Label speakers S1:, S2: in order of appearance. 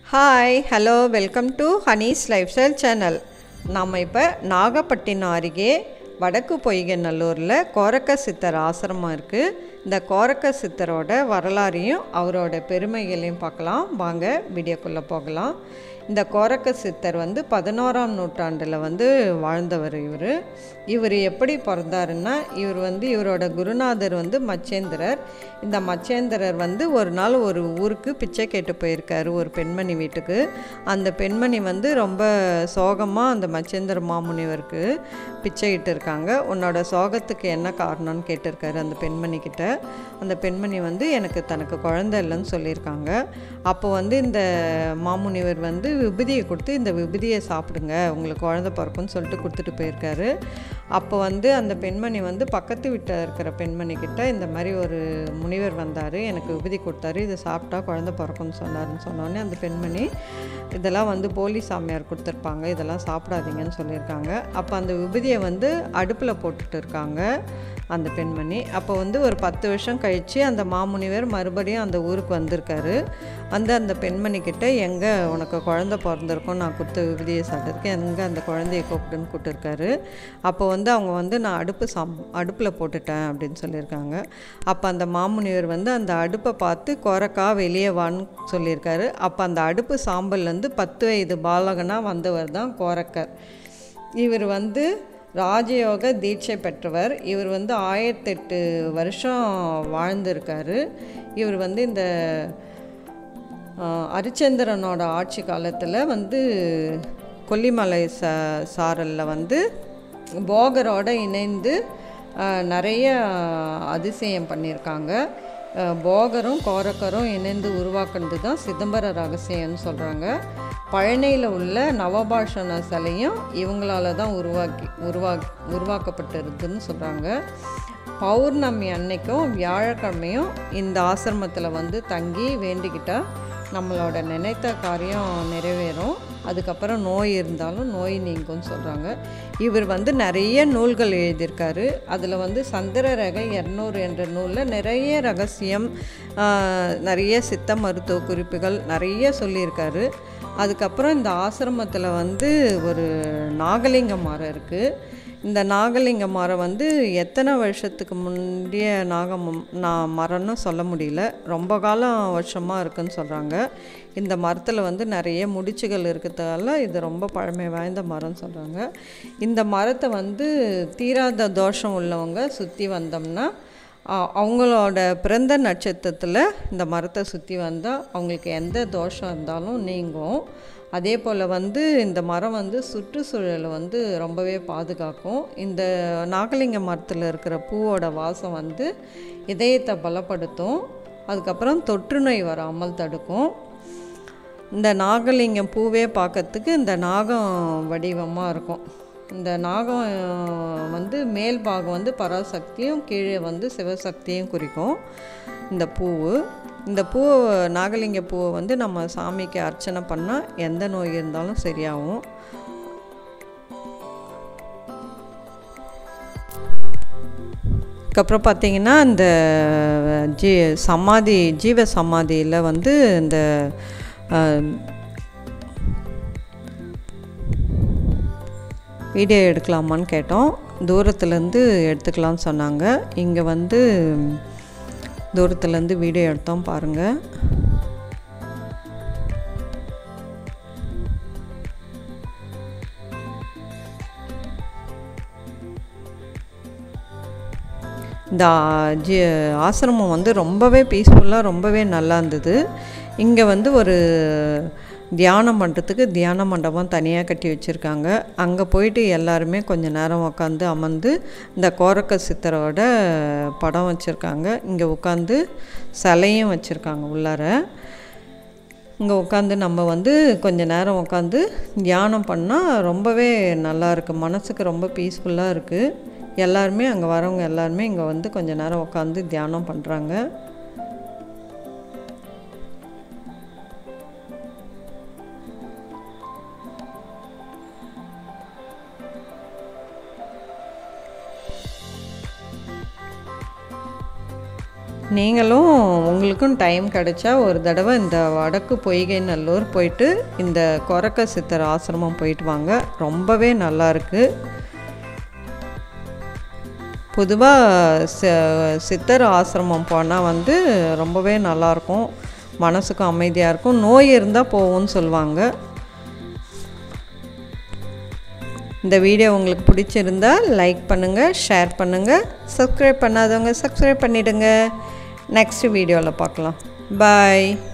S1: hi hello welcome to Honey's lifestyle channel நாம் இப்போ நாகப்பட்டினம் அருகே வடக்கு பொய்கநல்லூரில் கோரக்க சித்தர் ஆசிரமம் இருக்குது இந்த கோரக்க சித்தரோட வரலாறையும் அவரோட பெருமைகளையும் பார்க்கலாம் வாங்க வீடியோக்குள்ளே போகலாம் இந்த கோரக்க சித்தர் வந்து பதினோராம் நூற்றாண்டில் வந்து வாழ்ந்தவர் இவர் இவர் எப்படி பிறந்தாருன்னா இவர் வந்து இவரோட குருநாதர் வந்து மச்சேந்திரர் இந்த மச்சேந்திரர் வந்து ஒரு நாள் ஒரு ஊருக்கு பிச்சை கேட்டு போயிருக்காரு ஒரு பெண்மணி வீட்டுக்கு அந்த பெண்மணி வந்து ரொம்ப சோகமாக அந்த மச்சேந்திர மாமுனிவருக்கு பிச்சையிட்டு இருக்காங்க உன்னோட சோகத்துக்கு என்ன காரணம்னு கேட்டிருக்காரு அந்த பெண்மணி கிட்ட அந்த பெண்மணி வந்து எனக்கு தனக்கு குழந்தை இல்லைன்னு சொல்லியிருக்காங்க அப்போ வந்து இந்த மாமுனிவர் வந்து விபூதியை கொடுத்து இந்த விபூதியை சாப்பிடுங்க உங்களுக்கு குழந்தை பிறக்கும்னு சொல்லிட்டு கொடுத்துட்டு போயிருக்காரு அப்போ வந்து அந்த பெண்மணி வந்து பக்கத்து வீட்டில் இருக்கிற பெண்மணி கிட்ட இந்த மாதிரி ஒரு முனிவர் வந்தார் எனக்கு விபூதி கொடுத்தாரு இதை சாப்பிட்டா குழந்தை பிறக்கும்னு சொன்னாருன்னு சொன்னோடனே அந்த பெண்மணி இதெல்லாம் வந்து போலி சாமியார் கொடுத்துருப்பாங்க இதெல்லாம் சாப்பிடாதீங்கன்னு சொல்லியிருக்காங்க அப்போ அந்த விபூதியை வந்து அடுப்பில் போட்டுட்டு இருக்காங்க அந்த பெண்மணி அப்போ வந்து ஒரு பத்து வருஷம் கழித்து அந்த மாமுனிவர் மறுபடியும் அந்த ஊருக்கு வந்திருக்காரு வந்து அந்த பெண்மணி கிட்ட எங்கே உனக்கு குழந்த பிறந்திருக்கும் நான் கொடுத்த விபதியை சாப்பிட்டதுக்கு எங்கே அந்த குழந்தைய கூப்பிட்டுன்னு கூப்பிட்டுருக்காரு அப்போ வந்து அவங்க வந்து நான் அடுப்பு சாம் அடுப்பில் போட்டுட்டேன் அப்படின்னு சொல்லியிருக்காங்க அப்போ அந்த மாமுனிவர் வந்து அந்த அடுப்பை பார்த்து குரக்கா வெளியே வான்னு சொல்லியிருக்காரு அப்போ அந்த அடுப்பு சாம்பல்லேருந்து பத்து வயது பாலகனாக வந்தவர் தான் கோரக்கர் இவர் வந்து ராஜயோக தீட்சை பெற்றவர் இவர் வந்து ஆயிரத்தெட்டு வருஷம் வாழ்ந்திருக்காரு இவர் வந்து இந்த அரிச்சந்திரனோட ஆட்சி காலத்தில் வந்து கொல்லிமலை ச சாரலில் வந்து போகரோட இணைந்து நிறைய அதிசயம் பண்ணியிருக்காங்க போகரும் கோரக்கரும் இணைந்து உருவாக்குனது தான் சிதம்பர ரகசியம்னு சொல்கிறாங்க பழனியில் உள்ள நவபாஷண சிலையும் இவங்களால தான் உருவாக்கி உருவா உருவாக்கப்பட்டிருதுன்னு சொல்கிறாங்க பௌர்ணமி அன்னைக்கும் வியாழக்கிழமையும் இந்த ஆசிரமத்தில் வந்து தங்கி வேண்டிக்கிட்டால் நம்மளோட நினைத்த காரியம் நிறைவேறும் அதுக்கப்புறம் நோய் இருந்தாலும் நோய் நீங்கும்னு சொல்கிறாங்க இவர் வந்து நிறைய நூல்கள் எழுதியிருக்காரு அதில் வந்து சந்திர ரக இரநூறு என்ற நூலில் நிறைய ரகசியம் நிறைய சித்த மருத்துவ குறிப்புகள் நிறைய சொல்லியிருக்காரு அதுக்கப்புறம் இந்த ஆசிரமத்தில் வந்து ஒரு நாகலிங்க மரம் இருக்குது இந்த நாகலிங்க மரம் வந்து எத்தனை வருஷத்துக்கு முந்தைய நாகம் நான் மரம்னு சொல்ல முடியல ரொம்ப காலம் வருஷமாக இருக்குன்னு சொல்கிறாங்க இந்த மரத்தில் வந்து நிறைய முடிச்சுகள் இருக்கிறதால இது ரொம்ப பழமை வாய்ந்த மரம்னு சொல்கிறாங்க இந்த மரத்தை வந்து தீராத தோஷம் உள்ளவங்க சுற்றி வந்தோம்னா அவங்களோட பிறந்த நட்சத்திரத்தில் இந்த மரத்தை சுற்றி வந்தால் அவங்களுக்கு எந்த தோஷம் இருந்தாலும் நீங்கும் அதே போல் வந்து இந்த மரம் வந்து சுற்றுச்சூழலை வந்து ரொம்பவே பாதுகாக்கும் இந்த நாகலிங்க மரத்தில் இருக்கிற பூவோட வாசம் வந்து இதயத்தை பலப்படுத்தும் அதுக்கப்புறம் தொற்று நோய் வராமல் தடுக்கும் இந்த நாகலிங்கம் பூவே பார்க்கறதுக்கு இந்த நாகம் வடிவமாக இருக்கும் இந்த நாகம் வந்து மேல் பாகம் வந்து பராசக்தியும் கீழே வந்து சிவசக்தியும் குறிக்கும் இந்த பூவு இந்த பூ நாகலிங்க பூவை வந்து நம்ம சாமிக்கு அர்ச்சனை பண்ணால் எந்த நோய் இருந்தாலும் சரியாகும் அதுக்கப்புறம் பார்த்திங்கன்னா இந்த ஜீ சமாதி ஜீவ சமாதியில் வந்து இந்த வீடியோ எடுக்கலாமான்னு கேட்டோம் தூரத்துலேருந்து எடுத்துக்கலாம்னு சொன்னாங்க இங்கே வந்து தூரத்துலேருந்து வீடியோ எடுத்தோம் பாருங்கள் இந்த ஜி ஆசிரமம் வந்து ரொம்பவே பீஸ்ஃபுல்லாக ரொம்பவே நல்லா இருந்தது இங்கே வந்து ஒரு தியானம் பண்ணுறதுக்கு தியான மண்டபம் தனியாக கட்டி வச்சுருக்காங்க அங்கே போயிட்டு எல்லாருமே கொஞ்சம் நேரம் உட்காந்து அமர்ந்து இந்த கோரக்க சித்தரோட படம் வச்சுருக்காங்க இங்கே உட்காந்து சிலையும் வச்சுருக்காங்க உள்ளார இங்கே உட்காந்து நம்ம வந்து கொஞ்சம் நேரம் உட்காந்து தியானம் பண்ணால் ரொம்பவே நல்லா இருக்குது மனசுக்கு ரொம்ப பீஸ்ஃபுல்லாக இருக்குது எல்லாருமே அங்கே வரவங்க எல்லாருமே இங்கே வந்து கொஞ்சம் நேரம் உட்காந்து தியானம் பண்ணுறாங்க நீங்களும் உங்களுக்கும் டைம் கிடைச்சா ஒரு தடவை இந்த வடக்கு பொய்கை நல்லூர் போயிட்டு இந்த கொரக்க சித்தர் ஆசிரமம் போயிட்டு வாங்க ரொம்பவே நல்லா இருக்கு பொதுவாக சித்தர் ஆசிரமம் போனால் வந்து ரொம்பவே நல்லாயிருக்கும் மனசுக்கும் அமைதியாக இருக்கும் நோய் இருந்தால் போகும்னு சொல்லுவாங்க இந்த வீடியோ உங்களுக்கு பிடிச்சிருந்தா லைக் பண்ணுங்கள் ஷேர் பண்ணுங்கள் சப்ஸ்கிரைப் பண்ணாதவங்க சப்ஸ்கிரைப் பண்ணிவிடுங்க நெக்ஸ்ட் வீடியோவில் பார்க்கலாம் பாய்